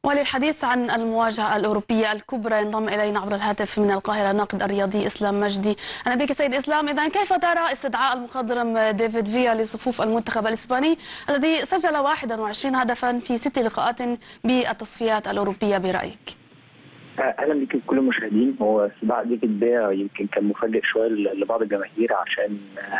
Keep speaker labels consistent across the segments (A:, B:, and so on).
A: وللحديث عن المواجهة الأوروبية الكبرى ينضم إلينا عبر الهاتف من القاهرة الناقد الرياضي إسلام مجدي أهلا بك سيد إسلام إذا كيف ترى استدعاء المخضرم ديفيد فيا لصفوف المنتخب الإسباني الذي سجل 21 هدفا في ست لقاءات بالتصفيات الأوروبية برأيك؟
B: اهلا بك بكل المشاهدين هو استدعاء ديفيد بيا يمكن كان مفاجئ شويه لبعض الجماهير عشان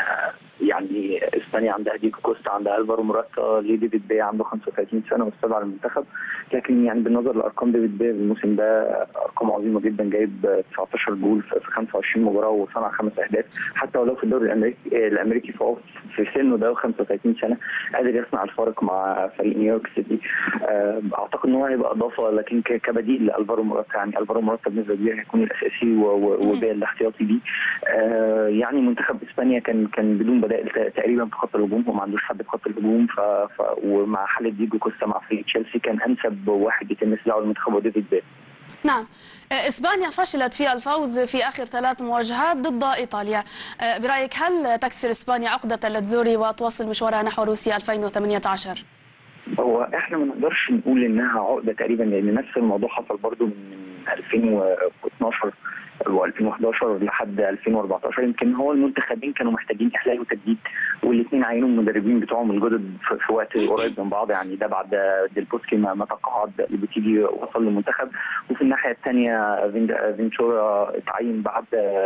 B: يعني اسبانيا عندها ديجو كوستا عندها الفارو موراتا ليه ديفيد بيا عنده 35 سنه واستدعى المنتخب لكن يعني بالنظر لارقام ديفيد بيا الموسم ده ارقام عظيمه جدا جايب 19 جول في 25 مباراه وصنع خمس اهداف حتى ولو في الدوري الامريكي الامريكي فهو في سنه ده 35 سنه قادر يصنع الفارق مع فريق نيويورك سيتي اعتقد ان هو هيبقى اضافه لكن كبديل لالفارو موراتا يعني الفارو موراتا بنسبه كبيره هيكون الاساسي وبيا الاحتياطي دي يعني منتخب اسبانيا كان كان بدون بدائل تقريبا في خط الهجوم هو ما عندوش حد في خط الهجوم ف... ف... ومع حاله ديجو كوستا مع فريق تشيلسي كان انسب واحد يتم استدعائه المنتخب هو ديفيد بيل
A: نعم اسبانيا فشلت في الفوز في اخر ثلاث مواجهات ضد ايطاليا برايك هل تكسر اسبانيا عقده اللاتزوري وتواصل مشوارها نحو روسيا 2018
B: هو احنا ما نقدرش نقول انها عقده تقريبا لان نفس الموضوع حصل برضو من 2012 و2011 لحد 2014 يمكن هو المنتخبين كانوا محتاجين احلال وتجديد والاثنين عينوا المدربين بتوعهم الجدد في وقت قريب من بعض يعني ده بعد ديل بوسكي ما تقاعد بتيجي وصل للمنتخب وفي الناحيه الثانيه فينتورا اتعين بعد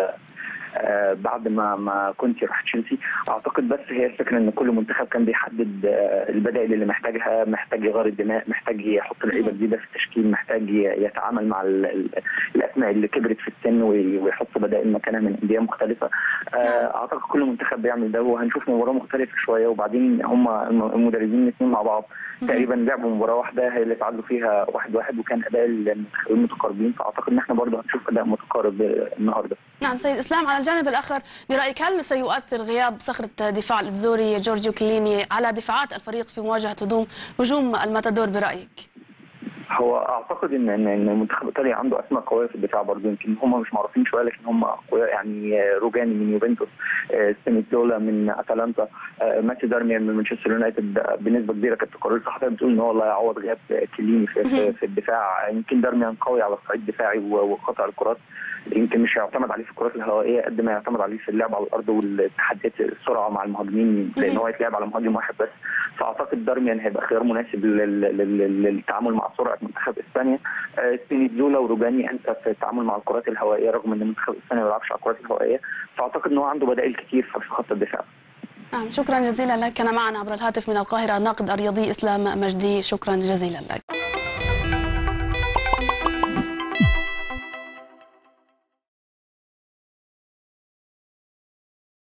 B: آه بعد ما ما كنت راح تشيلسي اعتقد بس هي الفكره ان كل منتخب كان بيحدد آه البدائل اللي محتاجها محتاج يغير الدماء محتاج يحط لعيبه جديده في التشكيل محتاج يتعامل مع الاسماء اللي كبرت في السن ويحط بدائل مكانها من انديه مختلفه آه اعتقد كل منتخب بيعمل ده وهنشوف مباراه مختلفه شويه وبعدين هم المدربين الاثنين مع بعض تقريبا لعبوا مباراه واحده هي اللي تعادلوا فيها واحد واحد وكان اداء المنتخبين متقاربين فاعتقد ان احنا برضه هنشوف اداء متقارب النهارده.
A: نعم سيد اسلام على الجانب الاخر برايك هل سيؤثر غياب صخره دفاع الاتزوري جورجيو كليني على دفاعات الفريق في مواجهه هجوم هجوم الماتادور برايك؟
B: هو اعتقد ان ان منتخب ايطاليا عنده اسماء قويه في الدفاع برضه يمكن هم مش معروفين شويه لكن هم اقوياء يعني روجاني من يوفنتوس سيميزولا من اتلانتا ماتي دارميان من مانشستر يونايتد بنسبه كبيره كانت التقارير الصحفيه بتقول ان هو الله يعوض غياب كليني في, في, في الدفاع يمكن دارميان قوي على الصعيد الدفاعي وقطع الكرات يمكن مش هيعتمد عليه في الكرات الهوائيه قد ما يعتمد عليه في اللعب على الارض والتحديات السرعه مع المهاجمين لان هو يتلعب على مهاجم واحد بس فاعتقد دارميان هيبقى خيار مناسب للتعامل مع سرعه منتخب اسبانيا سبينيزولا وروجاني انسب في التعامل مع الكرات الهوائيه رغم ان منتخب اسبانيا ما بيلعبش على الكرات الهوائيه فاعتقد ان هو عنده بدائل كتير في خط الدفاع
A: نعم شكرا جزيلا لك كان معنا عبر الهاتف من القاهره الناقد الرياضي اسلام مجدي شكرا جزيلا لك